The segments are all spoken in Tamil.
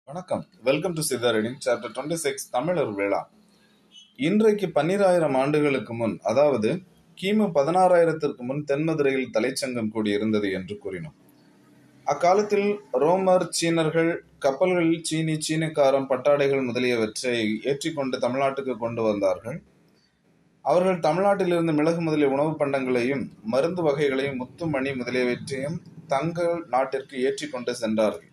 வணக்கம் வெல்கம் டு சித்தாரின் சாப்டர் டுவெண்ட்டி சிக்ஸ் தமிழர் விழா இன்றைக்கு பன்னிராயிரம் ஆண்டுகளுக்கு முன் அதாவது கிமு பதினாறாயிரத்திற்கு முன் தென்மதுரையில் தலைச்சங்கம் கூடியிருந்தது என்று கூறினோம் அக்காலத்தில் ரோமர் சீனர்கள் கப்பல்களில் சீனி சீனக்காரம் பட்டாடைகள் முதலியவற்றை ஏற்றிக்கொண்டு தமிழ்நாட்டுக்கு கொண்டு வந்தார்கள் அவர்கள் தமிழ்நாட்டிலிருந்து மிளகு முதலிய உணவுப் பண்டங்களையும் மருந்து வகைகளையும் முத்து மணி முதலியவற்றையும் தங்கள் நாட்டிற்கு ஏற்றிக்கொண்டு சென்றார்கள்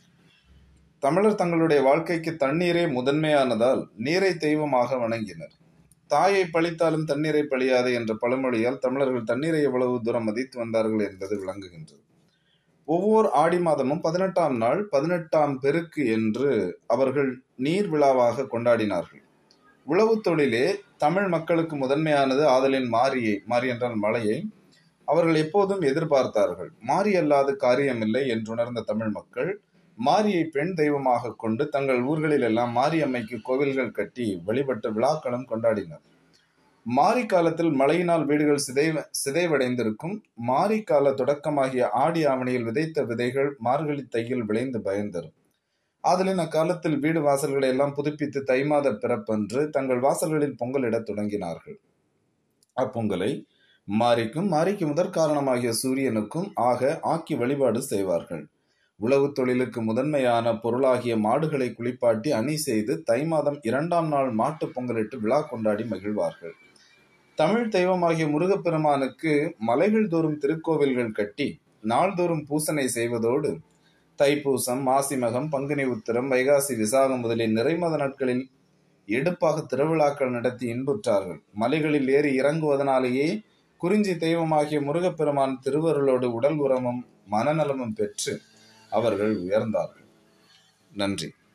தமிழர் தங்களுடைய வாழ்க்கைக்கு தண்ணீரே முதன்மையானதால் நீரை தெய்வமாக வணங்கினர் தாயை பழித்தாலும் தண்ணீரை பழியாது என்ற பழமொழியால் தமிழர்கள் தண்ணீரை எவ்வளவு தூரம் மதித்து வந்தார்கள் என்பது விளங்குகின்றது ஒவ்வொரு ஆடி மாதமும் பதினெட்டாம் நாள் பதினெட்டாம் பெருக்கு என்று அவர்கள் நீர் விழாவாக கொண்டாடினார்கள் உழவுத் தொழிலே தமிழ் மக்களுக்கு முதன்மையானது ஆதலின் மாரியை மாரி என்றால் மழையை அவர்கள் எப்போதும் எதிர்பார்த்தார்கள் மாரி அல்லாத காரியமில்லை என்றுணர்ந்த தமிழ் மக்கள் மாரியை பெண் தெய்வமாக கொண்டு தங்கள் ஊர்களில் எல்லாம் மாரியம்மைக்கு கோவில்கள் கட்டி வழிபட்டு விழாக்களும் கொண்டாடினர் மாரி காலத்தில் மழையினால் வீடுகள் சிதைவ சிதைவடைந்திருக்கும் மாரி கால தொடக்கமாகிய ஆடி ஆவணியில் விதைத்த விதைகள் மார்கழி தையில் விளைந்து பயந்தரும் ஆதலின் அக்காலத்தில் வீடு வாசல்களை எல்லாம் புதுப்பித்து தை மாத பிறப்பன்று தங்கள் வாசல்களில் பொங்கலிடத் தொடங்கினார்கள் அப்பொங்கலை மாரிக்கும் மாரிக்கு முதற் காரணமாகிய சூரியனுக்கும் ஆக ஆக்கி வழிபாடு செய்வார்கள் உழவு தொழிலுக்கு முதன்மையான பொருளாகிய மாடுகளை குளிப்பாட்டி அணி செய்து தை மாதம் இரண்டாம் நாள் மாட்டுப் பொங்கலிட்டு விழா கொண்டாடி மகிழ்வார்கள் தமிழ் தெய்வமாகிய முருகப்பெருமானுக்கு மலைகள் தோறும் திருக்கோவில்கள் கட்டி நாள்தோறும் பூசனை செய்வதோடு தைப்பூசம் மாசிமகம் பங்குனி உத்திரம் வைகாசி விசாகம் முதலிய நிறைமத நாட்களில் எடுப்பாக திருவிழாக்கள் நடத்தி இன்புற்றார்கள் மலைகளில் ஏறி இறங்குவதனாலேயே குறிஞ்சி தெய்வமாகிய முருகப்பெருமான் திருவருளோடு உடல் உரமும் மனநலமும் பெற்று அவர்கள் உயர்ந்தார்கள் நன்றி